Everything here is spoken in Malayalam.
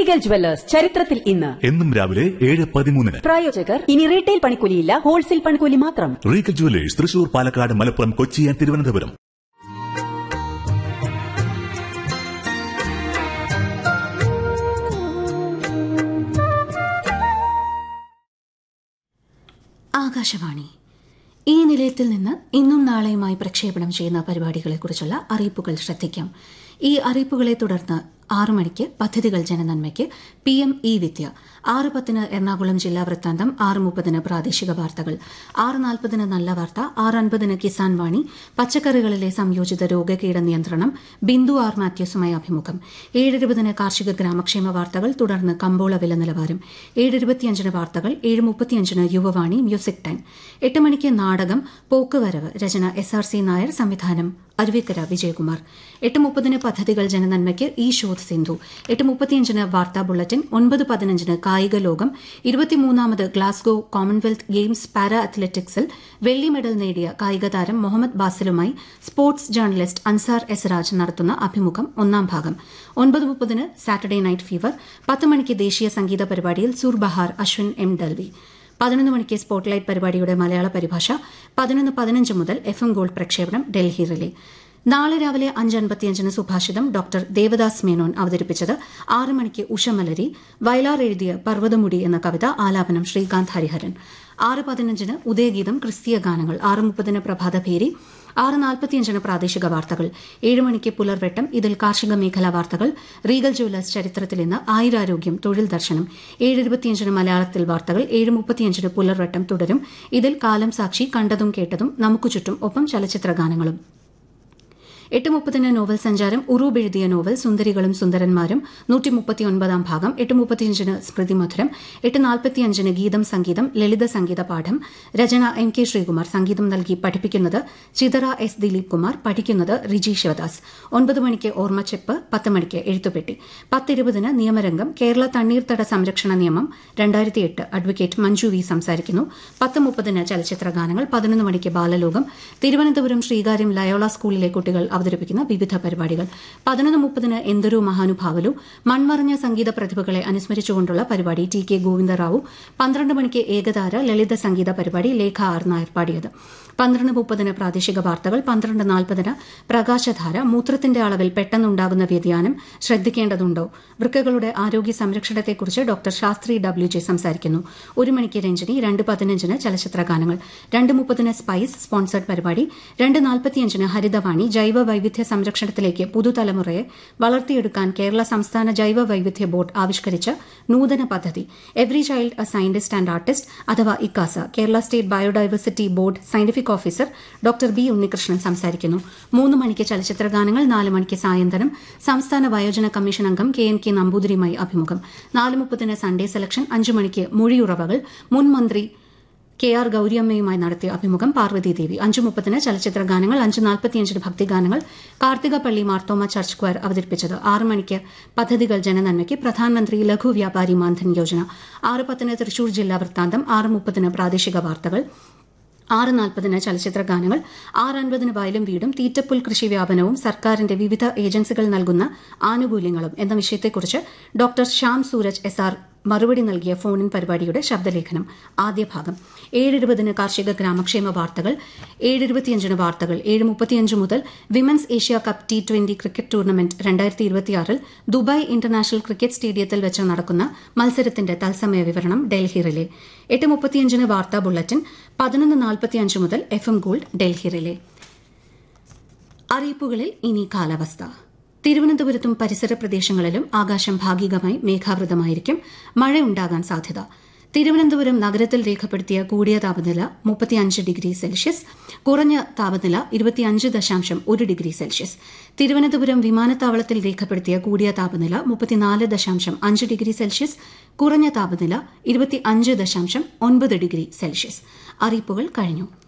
റീഗൽ ജുവല്ലേഴ്സ് ചരിത്രത്തിൽ ഇന്ന് എന്നും രാവിലെ ഏഴ് പതിമൂന്നിന് പ്രായോജകർ ഇനി റീറ്റെയിൽ പണിക്കൂലിയില്ല ഹോൾസെയിൽ പണിക്കൂലി മാത്രം Regal Jewellers Thrissur Palakkad Malappuram Kochi and Thiruvananthapuram Akashvani ഈ നിലയത്തിൽ നിന്ന് ഇന്നും നാളെയുമായി പ്രക്ഷേപണം ചെയ്യുന്ന പരിപാടികളെക്കുറിച്ചുള്ള അറിയിപ്പുകൾ ശ്രദ്ധിക്കാം ഈ അറിയിപ്പുകളെ തുടർന്ന് ആറു മണിക്ക് പദ്ധതികൾ ജനനന്മയ്ക്ക് പി എം ഇ വിദ്യ ആറ് പത്തിന് എറണാകുളം ജില്ലാ വൃത്താന്തം ആറ് മുപ്പതിന് പ്രാദേശിക വാർത്തകൾ ആറ് നാൽപ്പതിന് നല്ല വാർത്ത ആറ് അൻപതിന് കിസാൻ വാണി പച്ചക്കറികളിലെ സംയോജിത രോഗകീട നിയന്ത്രണം ബിന്ദു ആർ മാത്യൂസുമായി അഭിമുഖം ഏഴിരുപതിന് കാർഷിക ഗ്രാമക്ഷേമ വാർത്തകൾ തുടർന്ന് കമ്പോള വില നിലവാരം ഏഴിരുപത്തിയഞ്ചിന് വാർത്തകൾ ഏഴ് മുപ്പത്തിയഞ്ചിന് യുവവാണി മ്യൂസിക് ടൈം എട്ട് മണിക്ക് നാടകം പോക്കുവരവ് രചന എസ് ആർ സി നായർ സംവിധാനം അരുവിക്കര വിജയകുമാർ എട്ട് മുപ്പതിന് പദ്ധതികൾ ജനനന്മയ്ക്ക് ഈ ശോധ് സിന്ധു എട്ട് മുപ്പത്തിയഞ്ചിന് വാർത്താ ബുള്ളറ്റിൻ ഒൻപത് പതിനഞ്ചിന് കായിക ലോകം ഇരുപത്തിമൂന്നാമത് ഗ്ലാസ്ഗോ കോമൺവെൽത്ത് ഗെയിംസ് പാരാ അത്ലറ്റിക്സിൽ വെള്ളി മെഡൽ നേടിയ കായിക താരം മുഹമ്മദ് ബാസിലുമായി സ്പോർട്സ് ജേർണലിസ്റ്റ് അൻസാർ എസ്രാജ് നടത്തുന്ന അഭിമുഖം ഒന്നാം ഭാഗം ഒൻപത് മുപ്പതിന് സാറ്റർഡേ നൈറ്റ് ഫീവർ പത്ത് മണിക്ക് ദേശീയ സംഗീത പരിപാടിയിൽ സുർബഹാർ അശ്വിൻ എം ഡൽവി പതിനൊന്ന് മണിക്ക് സ്പോട്ട്ലൈറ്റ് പരിപാടിയുടെ മലയാള പരിഭാഷ പതിനൊന്ന് പതിനഞ്ച് മുതൽ എഫ് എം ഗോൾഡ് പ്രക്ഷേപണം ഡൽഹി റിലേ നാളെ രാവിലെ അഞ്ച് അൻപത്തിയഞ്ചിന് സുഭാഷിതം ഡോക്ടർ ദേവദാസ് മേനോൻ അവതരിപ്പിച്ചത് ആറ് മണിക്ക് ഉഷമലരി വയലാർ എഴുതിയ പർവ്വതമുടി എന്ന കവിത ആലാപനം ശ്രീകാന്ത് ഹരിഹരൻ ആറ് പതിനഞ്ചിന് ഉദയഗീതം ക്രിസ്തീയ ഗാനങ്ങൾ ആറ് മുപ്പതിന് പ്രഭാതഭേരി ആറ് നാൽപ്പത്തിയഞ്ചിന് പ്രാദേശിക വാർത്തകൾ ഏഴ് മണിക്ക് പുലർവെട്ടം ഇതിൽ കാർഷിക മേഖലാ വാർത്തകൾ റീഗൽ ജുവലേഴ്സ് ചരിത്രത്തിൽ ഇന്ന് ആയുരാരോഗ്യം തൊഴിൽ ദർശനം ഏഴ് ഇരുപത്തിയഞ്ചിന് മലയാളത്തിൽ വാർത്തകൾ ഏഴ് മുപ്പത്തിയഞ്ചിന് പുലർവെട്ടം തുടരും ഇതിൽ കാലം സാക്ഷി കണ്ടതും കേട്ടതും നമുക്ക് ചുറ്റും ഒപ്പം ചലച്ചിത്ര ഗാനങ്ങളും എട്ട് മുപ്പതിന് നോവൽ സഞ്ചാരം ഉറൂബ് എഴുതിയ നോവൽ സുന്ദരികളും സുന്ദരന്മാരും നൂറ്റി മുപ്പത്തിയൊൻപതാം ഭാഗം എട്ട് മുപ്പത്തിയഞ്ചിന് സ്മൃതി മധുരം എട്ട് നാൽപ്പത്തിയഞ്ചിന് ഗീതം സംഗീതം ലളിത സംഗീത പാഠം രചന എം കെ ശ്രീകുമാർ സംഗീതം നൽകി പഠിപ്പിക്കുന്നത് ചിതറ എസ് ദിലീപ് കുമാർ പഠിക്കുന്നത് റിജി ശിവദാസ് ഒൻപത് മണിക്ക് ഓർമ്മച്ചെപ്പ് പത്ത് മണിക്ക് എഴുത്തുപെട്ടി പത്തിരുപതിന് നിയമരംഗം കേരള തണ്ണീർത്തട സംരക്ഷണ നിയമം രണ്ടായിരത്തി എട്ട് അഡ്വക്കേറ്റ് മഞ്ജു വി സംസാരിക്കുന്നു പത്ത് മുപ്പതിന് ചലച്ചിത്ര ഗാനങ്ങൾ പതിനൊന്ന് മണിക്ക് ബാലലോകം തിരുവനന്തപുരം ശ്രീകാര്യം ലയോള സ്കൂളിലെ കുട്ടികൾ അവതരിപ്പിക്കുന്ന വിവിധ പരിപാടികൾ പതിനൊന്ന് മുപ്പതിന് എന്തൊരു മഹാനുഭാവലു മൺമറഞ്ഞ സംഗീത പ്രതിഭകളെ അനുസ്മരിച്ചുകൊണ്ടുള്ള പരിപാടി ടി കെ ഗോവിന്ദറാവു പന്ത്രണ്ട് മണിക്ക് ഏകതാര ലളിത സംഗീത പരിപാടി ലേഖ ആർ നായർ പാടിയത് പന്ത്രണ്ട് മുപ്പതിന് പ്രാദേശിക വാർത്തകൾ പന്ത്രണ്ട് നാൽപ്പതിന് പ്രകാശധാര മൂത്രത്തിന്റെ അളവിൽ പെട്ടെന്നുണ്ടാകുന്ന വ്യതിയാനം ശ്രദ്ധിക്കേണ്ടതുണ്ടോ വൃക്കകളുടെ ആരോഗ്യ സംരക്ഷണത്തെക്കുറിച്ച് ഡോക്ടർ ശാസ്ത്രി ഡബ്ല്യു ജെ സംസാരിക്കുന്നു ഒരു മണിക്ക് രഞ്ജനി രണ്ട് പതിനഞ്ചിന് ചലച്ചിത്ര ഗാനങ്ങൾ രണ്ട് മുപ്പതിന് സ്പൈസ് സ്പോൺസർഡ് പരിപാടി രണ്ട് നാൽപ്പത്തിയഞ്ചിന് ഹരിതവാണി ജൈവ വൈവിധ്യ സംരക്ഷണത്തിലേക്ക് പുതുതലമുറയെ വളർത്തിയെടുക്കാൻ കേരള സംസ്ഥാന ജൈവ വൈവിധ്യ ബോർഡ് ആവിഷ്കരിച്ച നൂതന പദ്ധതി every child a scientist and artist അഥവാ ഇക്കാസ Kerala state biodiversity board scientific officer doctor B Unnikrishnan സംസാരിക്കുന്നു മൂന്ന് മണിക്ക് ചലച്ചിത്ര ഗാനങ്ങൾ നാല് മണിക്ക് സായന്തനം സംസ്ഥാന വയോജന കമ്മീഷൻ അംഗം കെ എൻ കെ നമ്പൂതിരിയുമായി അഭിമുഖം നാല് മുപ്പതിന് സൺഡേ സെലക്ഷൻ അഞ്ച് മണിക്ക് മൊഴിയുറവകൾ മുൻ മന്ത്രി കെ ആർ ഗൌരിയമ്മയുമായി നടത്തിയ അഭിമുഖം പാർവതി ദേവി അഞ്ചു മുപ്പതിന് ചലച്ചിത്ര ഗാനങ്ങൾ അഞ്ച് നാൽപ്പത്തിയഞ്ചിന് ഭക്തിഗാനങ്ങൾ കാർത്തികപ്പള്ളി മാർത്തോമ ചർച്ച് സ്ക്വയർ അവതരിപ്പിച്ചത് ആറ് മണിക്ക് പദ്ധതികൾ ജനനന്മയ്ക്ക് പ്രധാനമന്ത്രി ലഘു വ്യാപാരി മാൻധൻ യോജന ആറ് പത്തിന് തൃശൂർ ജില്ലാ വൃത്താന്തം ആറ് മുപ്പതിന് പ്രാദേശിക വാർത്തകൾ ആറ് നാൽപ്പതിന് ചലച്ചിത്ര ഗാനങ്ങൾ ആറ് അൻപതിന് വയലും വീടും തീറ്റപ്പുൽ കൃഷി വ്യാപനവും സർക്കാരിന്റെ വിവിധ ഏജൻസികൾ നൽകുന്ന ആനുകൂല്യങ്ങളും എന്ന വിഷയത്തെക്കുറിച്ച് doctor Shyam Sooraj S R മറുപടി നൽകിയ ഫോണിൻ പരിപാടിയുടെ ശബ്ദലേഖനം ആദ്യ ഭാഗം ഏഴിരുപതിന് കാർഷിക ഗ്രാമക്ഷേമ വാർത്തകൾ ഏഴിരുപത്തിയഞ്ചിന് വാർത്തകൾ ഏഴ് മുപ്പത്തിയഞ്ച് മുതൽ women's Asia cup T twenty cricket tournament രണ്ടായിരത്തി ഇരുപത്തിയാറിൽ ദുബായ് ഇന്റർനാഷണൽ ക്രിക്കറ്റ് സ്റ്റേഡിയത്തിൽ വെച്ച് നടക്കുന്ന മത്സരത്തിന്റെ തത്സമയ വിവരണം ഡൽഹി റിലേ എട്ട് മുപ്പത്തിയഞ്ചിന് വാർത്താ ബുള്ളറ്റിൻ പതിനൊന്ന് നാൽപ്പത്തിയഞ്ച് മുതൽ F M gold Delhi relay അറിയിപ്പുകളിൽ ഇനി കാലാവസ്ഥ തിരുവനന്തപുരത്തും പരിസര പ്രദേശങ്ങളിലും ആകാശം ഭാഗികമായി മേഘാവൃതമായിരിക്കും മഴയുണ്ടാകാൻ സാധ്യത തിരുവനന്തപുരം നഗരത്തിൽ രേഖപ്പെടുത്തിയ കൂടിയ താപനില മുപ്പത്തിയഞ്ച് ഡിഗ്രി സെൽഷ്യസ് കുറഞ്ഞ താപനില ഇരുപത്തിയഞ്ച് ദശാംശം ഒരു ഡിഗ്രി സെൽഷ്യസ് തിരുവനന്തപുരം വിമാനത്താവളത്തിൽ രേഖപ്പെടുത്തിയ കൂടിയ താപനില മുപ്പത്തിനാല് ദശാംശം അഞ്ച് ഡിഗ്രി സെൽഷ്യസ് കുറഞ്ഞ താപനില ഇരുപത്തിയഞ്ച് ദശാംശം ഒൻപത് ഡിഗ്രി സെൽഷ്യസ് അറിയിപ്പുകൾ കഴിഞ്ഞു